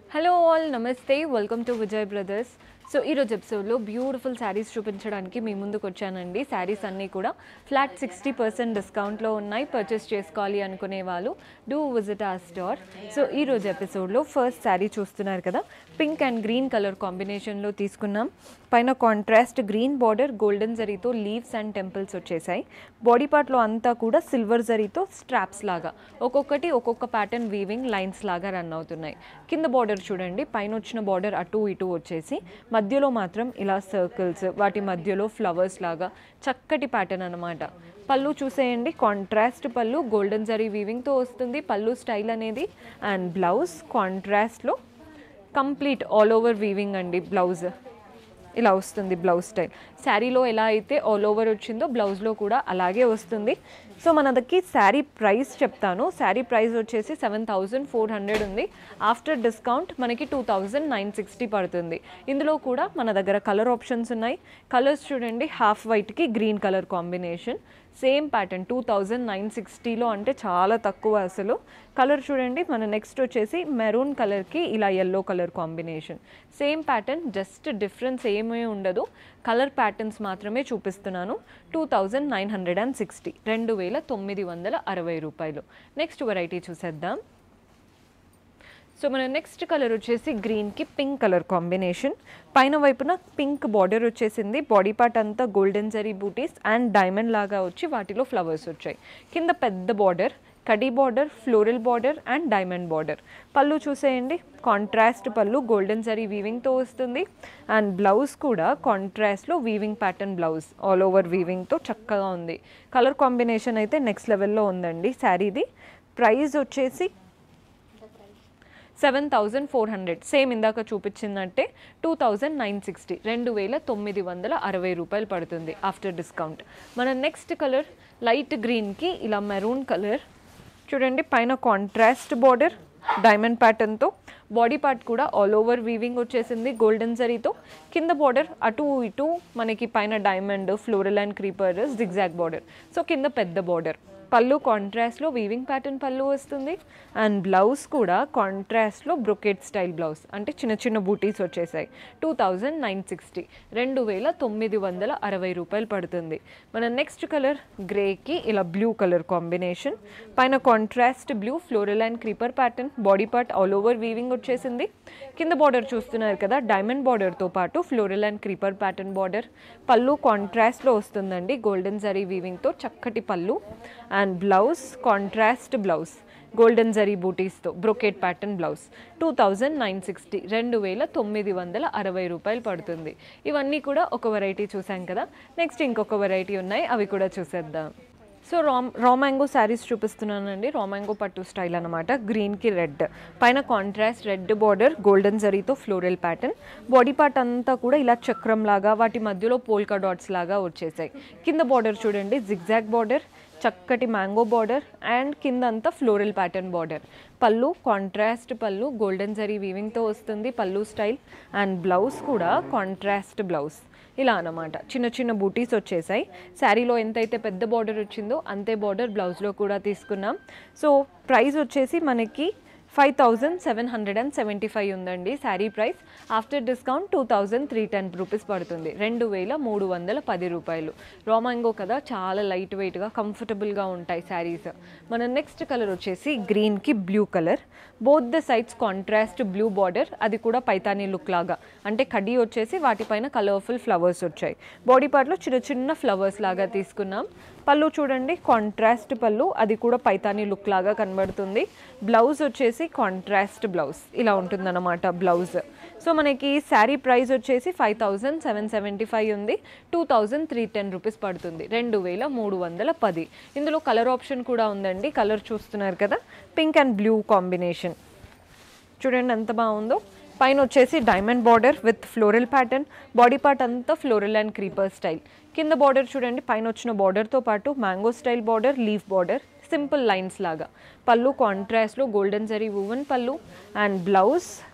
hello all నమస్తే welcome to Vijay brothers so ఈరోజు ఎపిసోడ్లో బ్యూటిఫుల్ శారీస్ చూపించడానికి మీ ముందుకు వచ్చానండి శారీస్ అన్నీ కూడా ఫ్లాట్ సిక్స్టీ పర్సెంట్ డిస్కౌంట్లో ఉన్నాయి పర్చేస్ చేసుకోవాలి అనుకునే వాళ్ళు డూ విజిట్ ఆ స్టోర్ సో ఈరోజు ఎపిసోడ్లో ఫస్ట్ శారీ చూస్తున్నారు కదా పింక్ అండ్ గ్రీన్ కలర్ కాంబినేషన్లో తీసుకున్నాం పైన కాంట్రాస్ట్ గ్రీన్ బార్డర్ గోల్డెన్ జరీతో లీవ్స్ అండ్ టెంపుల్స్ వచ్చేసాయి బాడీ పార్ట్లో అంతా కూడా సిల్వర్ జరీతో స్ట్రాప్స్ లాగా ఒక్కొక్కటి ఒక్కొక్క ప్యాటర్న్ వీవింగ్ లైన్స్ లాగా రన్ అవుతున్నాయి కింద బార్డర్ చూడండి పైన వచ్చిన బార్డర్ అటు ఇటు వచ్చేసి మధ్యలో మాత్రం ఇలా సర్కిల్స్ వాటి మధ్యలో ఫ్లవర్స్ లాగా చక్కటి ప్యాటర్న్ అనమాట పళ్ళు చూసేయండి కాంట్రాస్ట్ పళ్ళు గోల్డెన్ జరీ వీవింగ్తో వస్తుంది పళ్ళు స్టైల్ అనేది అండ్ బ్లౌజ్ కాంట్రాస్ట్లో కంప్లీట్ ఆల్ ఓవర్ వీవింగ్ అండి బ్లౌజ్ ఇలా వస్తుంది బ్లౌజ్ స్టైల్ శారీలో ఎలా అయితే ఆల్ ఓవర్ వచ్చిందో బ్లౌజ్లో కూడా అలాగే వస్తుంది సో మన దగ్గర శారీ ప్రైస్ చెప్తాను శారీ ప్రైస్ వచ్చేసి సెవెన్ థౌజండ్ ఫోర్ హండ్రెడ్ ఉంది ఆఫ్టర్ డిస్కౌంట్ మనకి టూ థౌజండ్ నైన్ సిక్స్టీ పడుతుంది ఇందులో కూడా మన దగ్గర కలర్ ఆప్షన్స్ ఉన్నాయి కలర్స్ చూడండి హాఫ్ వైట్కి green colour combination same pattern two thousand nine సిక్స్టీలో అంటే చాలా తక్కువ అసలు కలర్ చూడండి మన నెక్స్ట్ వచ్చేసి మెరూన్ కలర్కి ఇలా yellow colour combination same pattern just difference ఏమీ ఉండదు కలర్ ప్యాటర్న్స్ మాత్రమే చూపిస్తున్నాను two thousand nine hundred and sixty రెండు వేల తొమ్మిది వందల అరవై రూపాయలు నెక్స్ట్ వెరైటీ చూసేద్దాం సో మన నెక్స్ట్ కలర్ వచ్చేసి గ్రీన్కి పింక్ కలర్ కాంబినేషన్ పైన వైపున పింక్ బార్డర్ వచ్చేసింది బాడీ పార్ట్ అంతా గోల్డెన్ జరీ బూటీస్ అండ్ డైమండ్ లాగా వచ్చి వాటిలో ఫ్లవర్స్ వచ్చాయి కింద పెద్ద బార్డర్ కడీ border floral border and diamond border పళ్ళు చూసేయండి కాంట్రాస్ట్ పళ్ళు గోల్డెన్ జరీ వీవింగ్తో వస్తుంది అండ్ బ్లౌజ్ కూడా కాంట్రాస్ట్లో weaving pattern blouse all over వీవింగ్తో చక్కగా ఉంది కలర్ కాంబినేషన్ అయితే నెక్స్ట్ లెవెల్లో ఉందండి శారీది ప్రైస్ వచ్చేసి seven thousand four hundred same ఇందాక చూపించిందంటే టూ థౌజండ్ నైన్ సిక్స్టీ రెండు వేల తొమ్మిది వందల అరవై రూపాయలు పడుతుంది ఆఫ్టర్ డిస్కౌంట్ మన నెక్స్ట్ కలర్ లైట్ గ్రీన్కి ఇలా మెరూన్ కలర్ చూడండి పైన కాంట్రాస్ట్ బార్డర్ డైమండ్ ప్యాటర్న్తో బాడీ పార్ట్ కూడా ఆల్ ఓవర్ వీవింగ్ వచ్చేసింది గోల్డెన్ జరీతో కింద బార్డర్ అటు ఇటు మనకి పైన diamond floral and creeper zigzag border so కింద పెద్ద బార్డర్ పళ్ళు కాంట్రాస్ట్లో వీవింగ్ ప్యాటర్న్ పళ్ళు వస్తుంది అండ్ బ్లౌజ్ కూడా కాంట్రాస్ట్లో బ్రొకెట్ స్టైల్ బ్లౌజ్ అంటే చిన్న చిన్న బూటీస్ వచ్చేసాయి టూ థౌజండ్ నైన్ సిక్స్టీ రెండు వేల తొమ్మిది వందల అరవై రూపాయలు పడుతుంది మన నెక్స్ట్ కలర్ గ్రేకి ఇలా బ్లూ కలర్ కాంబినేషన్ పైన contrast blue floral and creeper pattern body part all over weaving వచ్చేసింది కింద బార్డర్ చూస్తున్నారు కదా డైమండ్ బార్డర్తో పాటు floral and creeper pattern border పళ్ళు కాంట్రాస్ట్లో వస్తుందండి గోల్డెన్ జరీ వీవింగ్తో చక్కటి పళ్ళు and blouse contrast blouse golden జరీ బూటీస్తో brocade pattern blouse two thousand nine sixty రెండు వేల తొమ్మిది వందల అరవై రూపాయలు పడుతుంది ఇవన్నీ కూడా ఒక వెరైటీ చూసాం కదా నెక్స్ట్ ఇంకొక వెరైటీ ఉన్నాయి అవి కూడా చూసేద్దాం సో రా రా మ్యాంగో శారీస్ చూపిస్తున్నానండి రా మ్యాంగో పట్టు స్టైల్ అనమాట గ్రీన్కి రెడ్ పైన కాంట్రాస్ట్ రెడ్ బార్డర్ గోల్డెన్ జరీతో ఫ్లోరల్ ప్యాటర్న్ బాడీ పార్ట్ అంతా కూడా ఇలా చక్రం లాగా వాటి మధ్యలో పోల్కా డాట్స్ లాగా వచ్చేసాయి కింద బార్డర్ చూడండి జిగ్జాగ్ బార్డర్ చక్కటి మ్యాంగో బార్డర్ అండ్ కిందంతా ఫ్లోరల్ ప్యాటర్న్ బార్డర్ పళ్ళు కాంట్రాస్ట్ పళ్ళు గోల్డెన్ జరీ వీవింగ్తో వస్తుంది పళ్ళు స్టైల్ అండ్ బ్లౌజ్ కూడా కాంట్రాస్ట్ బ్లౌజ్ ఇలా అనమాట చిన్న చిన్న బూటీస్ వచ్చేసాయి శారీలో ఎంతైతే పెద్ద బార్డర్ వచ్చిందో అంతే బార్డర్ బ్లౌజ్లో కూడా తీసుకున్నాం సో ప్రైస్ వచ్చేసి మనకి five thousand seven hundred and seventy five ఉందండి sari price after discount two thousand three ten rupees పడుతుంది రెండు వేల మూడు వందల పది రూపాయలు రోమాంగో కదా చాలా లైట్ వెయిట్గా కంఫర్టబుల్గా ఉంటాయి శారీస్ మన నెక్స్ట్ కలర్ వచ్చేసి గ్రీన్కి blue colour both the sides contrast blue border అది కూడా పైతానీ లుక్ లాగా అంటే కడ్డీ వచ్చేసి వాటిపైన కలర్ఫుల్ ఫ్లవర్స్ వచ్చాయి బాడీ పార్ట్లో చిన్న చిన్న ఫ్లవర్స్ లాగా తీసుకున్నాం పళ్ళు చూడండి కాంట్రాస్ట్ పళ్ళు అది కూడా పైతానీ లుక్ లాగా కనబడుతుంది బ్లౌజ్ వచ్చేసి కాంట్రాస్ట్ బ్లౌజ్ ఇలా ఉంటుందన్నమాట బ్లౌజ్ సో మనకి శారీ ప్రైస్ వచ్చేసి five thousand seven seventy five ఉంది two thousand three ten rupees పడుతుంది రెండు వేల మూడు వందల పది ఇందులో కలర్ ఆప్షన్ కూడా ఉందండి కలర్ చూస్తున్నారు కదా పింక్ అండ్ బ్లూ కాంబినేషన్ చూడండి ఎంత బాగుందో పైన వచ్చేసి diamond border with floral pattern body part అంతా ఫ్లోరల్ అండ్ క్రీపర్ స్టైల్ కింద బార్డర్ చూడండి పైన వచ్చిన బార్డర్తో పాటు mango style border leaf border simple lines లాగా పళ్ళు కాంట్రాస్ట్లో గోల్డెన్ జరీ వువెన్ పళ్ళు అండ్ బ్లౌజ్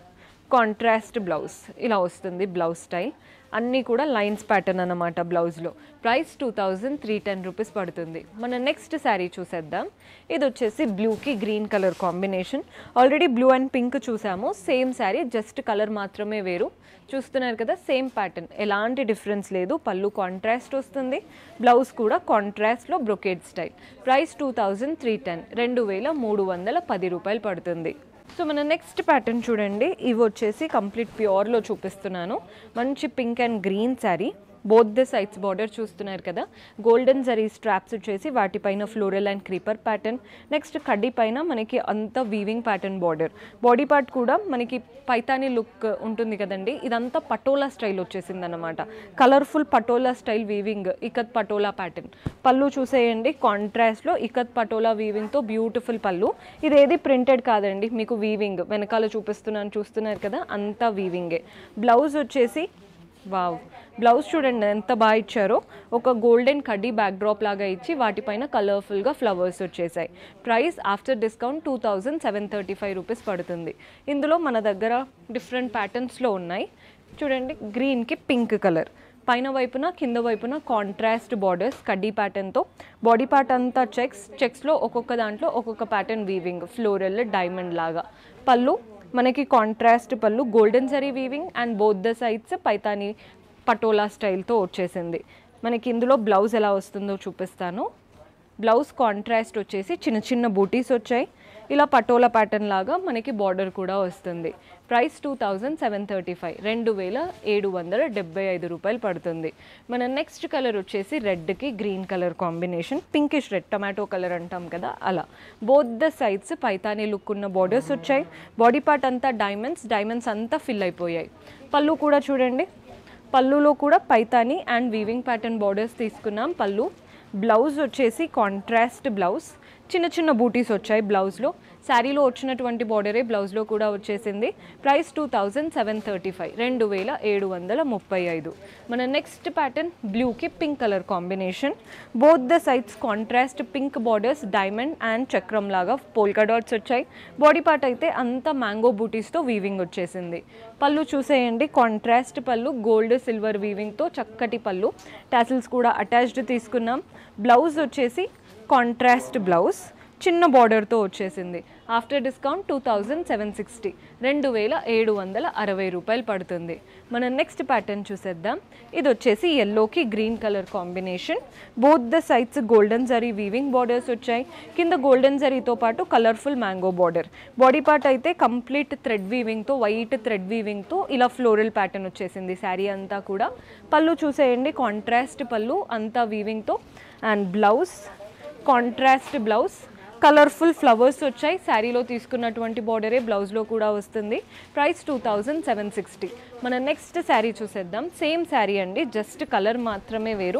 కాంట్రాస్ట్ బ్లౌజ్ ఇలా వస్తుంది బ్లౌజ్ స్టైల్ అన్నీ కూడా లైన్స్ ప్యాటర్న్ అన్నమాట బ్లౌజ్లో price two thousand three ten rupees పడుతుంది మన నెక్స్ట్ శారీ చూసేద్దాం ఇది వచ్చేసి బ్లూకి green colour combination already blue and pink చూసాము సేమ్ శారీ జస్ట్ కలర్ మాత్రమే వేరు చూస్తున్నారు కదా సేమ్ ప్యాటర్న్ ఎలాంటి డిఫరెన్స్ లేదు పళ్ళు కాంట్రాస్ట్ వస్తుంది బ్లౌజ్ కూడా కాంట్రాస్ట్లో brocade style price two thousand three ten రెండు వేల మూడు వందల పది రూపాయలు పడుతుంది సో మన నెక్స్ట్ ప్యాటర్న్ చూడండి ఇవి వచ్చేసి కంప్లీట్ ప్యూర్లో చూపిస్తున్నాను మంచి pink and green sari both the sides border చూస్తున్నారు కదా గోల్డెన్ జరీ స్ట్రాప్స్ వచ్చేసి వాటిపైన floral and creeper pattern next కడ్డీ పైన మనకి అంత weaving pattern border body part కూడా మనకి పైతాని లుక్ ఉంటుంది కదండి ఇదంతా పటోలా స్టైల్ వచ్చేసింది అనమాట colourful Patola style weaving ikat Patola pattern పళ్ళు చూసేయండి కాంట్రాస్ట్లో ఇకత్ పటోలా వీవింగ్తో బ్యూటిఫుల్ పళ్ళు ఇదేది ప్రింటెడ్ కాదండి మీకు వీవింగ్ వెనకాల చూపిస్తున్నాను చూస్తున్నారు కదా అంతా వీవింగే బ్లౌజ్ వచ్చేసి వావ్ బ్లౌజ్ చూడండి ఎంత బాగా ఇచ్చారో ఒక గోల్డెన్ కడ్డీ బ్యాక్ డ్రాప్ లాగా ఇచ్చి వాటిపైన కలర్ఫుల్గా ఫ్లవర్స్ వచ్చేసాయి price after discount two thousand seven thirty five rupees పడుతుంది ఇందులో మన దగ్గర డిఫరెంట్ ప్యాటర్న్స్లో ఉన్నాయి చూడండి గ్రీన్కి పింక్ కలర్ పైన వైపున కింద వైపున కాంట్రాస్ట్ బార్డర్స్ కడ్డీ ప్యాటర్న్తో బాడీ పార్ట్ అంతా చెక్స్ చెక్స్లో ఒక్కొక్క దాంట్లో ఒక్కొక్క ప్యాటర్న్ వీవింగ్ ఫ్లోరల్ డైమండ్ లాగా పళ్ళు మనకి కాంట్రాస్ట్ పళ్ళు గోల్డెన్ జరీ weaving and both the sides Paithani Patola స్టైల్తో వచ్చేసింది మనకి ఇందులో బ్లౌజ్ ఎలా వస్తుందో చూపిస్తాను బ్లౌజ్ కాంట్రాస్ట్ వచ్చేసి చిన్న చిన్న బూటీస్ వచ్చాయి ఇలా పటోలా ప్యాటర్న్ లాగా మనకి బార్డర్ కూడా వస్తుంది price two thousand seven thirty five రెండు వేల ఏడు వందల డెబ్బై ఐదు రూపాయలు పడుతుంది మన నెక్స్ట్ కలర్ వచ్చేసి రెడ్కి green colour combination pinkish red tomato colour అంటాం కదా అలా both the sides Paithani look ఉన్న బార్డర్స్ వచ్చాయి బాడీ పార్ట్ అంతా డైమండ్స్ డైమండ్స్ అంతా ఫిల్ అయిపోయాయి పళ్ళు కూడా చూడండి పళ్ళులో కూడా Paithani and weaving pattern borders తీసుకున్నాం పళ్ళు బ్లౌజ్ వచ్చేసి కాంట్రాస్ట్ బ్లౌజ్ చిన్న చిన్న బూటీస్ వచ్చాయి బ్లౌజ్లో శారీలో వచ్చినటువంటి బార్డరే బ్లౌజ్లో కూడా వచ్చేసింది price two thousand seven thirty five రెండు వేల ఏడు వందల ముప్పై ఐదు మన నెక్స్ట్ ప్యాటర్న్ బ్లూకి pink colour combination both the sides contrast pink borders diamond and చక్రం లాగా పోల్కా డాట్స్ వచ్చాయి బాడీ పార్ట్ అయితే అంతా మ్యాంగో బూటీస్తో వీవింగ్ వచ్చేసింది పళ్ళు చూసేయండి కాంట్రాస్ట్ పళ్ళు గోల్డ్ సిల్వర్ వీవింగ్తో చక్కటి పళ్ళు టాసిల్స్ కూడా అటాచ్డ్ తీసుకున్నాం బ్లౌజ్ వచ్చేసి కాంట్రాస్ట్ బ్లౌజ్ చిన్న బార్డర్తో వచ్చేసింది after discount two thousand seven sixty రెండు వేల ఏడు వందల అరవై రూపాయలు పడుతుంది మన నెక్స్ట్ ప్యాటర్న్ చూసేద్దాం ఇది వచ్చేసి ఎల్లోకి green colour combination both the sides golden జరీ వీవింగ్ బార్డర్స్ వచ్చాయి కింద గోల్డెన్ జరీతో పాటు colourful mango border body part అయితే కంప్లీట్ థ్రెడ్ వీవింగ్తో వైట్ థ్రెడ్ వీవింగ్తో ఇలా ఫ్లోరల్ ప్యాటర్న్ వచ్చేసింది శారీ అంతా కూడా పళ్ళు చూసేయండి కాంట్రాస్ట్ పళ్ళు అంతా వీవింగ్తో and blouse contrast blouse colourful flowers వచ్చాయి శారీలో తీసుకున్నటువంటి బార్డరే బ్లౌజ్లో కూడా వస్తుంది price two thousand seven sixty మన నెక్స్ట్ శారీ చూసేద్దాం సేమ్ శారీ అండి జస్ట్ కలర్ మాత్రమే వేరు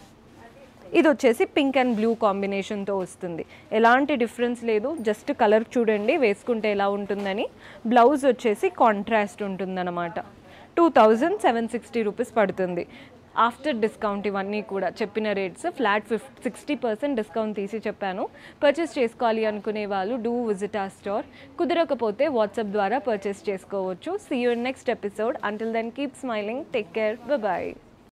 ఇది వచ్చేసి పింక్ అండ్ బ్లూ కాంబినేషన్తో వస్తుంది ఎలాంటి డిఫరెన్స్ లేదు జస్ట్ కలర్ చూడండి వేసుకుంటే ఎలా ఉంటుందని బ్లౌజ్ వచ్చేసి కాంట్రాస్ట్ ఉంటుందన్నమాట two thousand seven sixty rupees పడుతుంది ఆఫ్టర్ డిస్కౌంట్ ఇవన్నీ కూడా చెప్పిన రేట్స్ ఫ్లాట్ ఫిఫ్ సిక్స్టీ పర్సెంట్ డిస్కౌంట్ తీసి చెప్పాను పర్చేస్ చేసుకోవాలి అనుకునే వాళ్ళు డూ విజిట్ ఆ స్టోర్ కుదరకపోతే వాట్సాప్ ద్వారా పర్చేస్ చేసుకోవచ్చు see you next episode until then keep smiling take care bye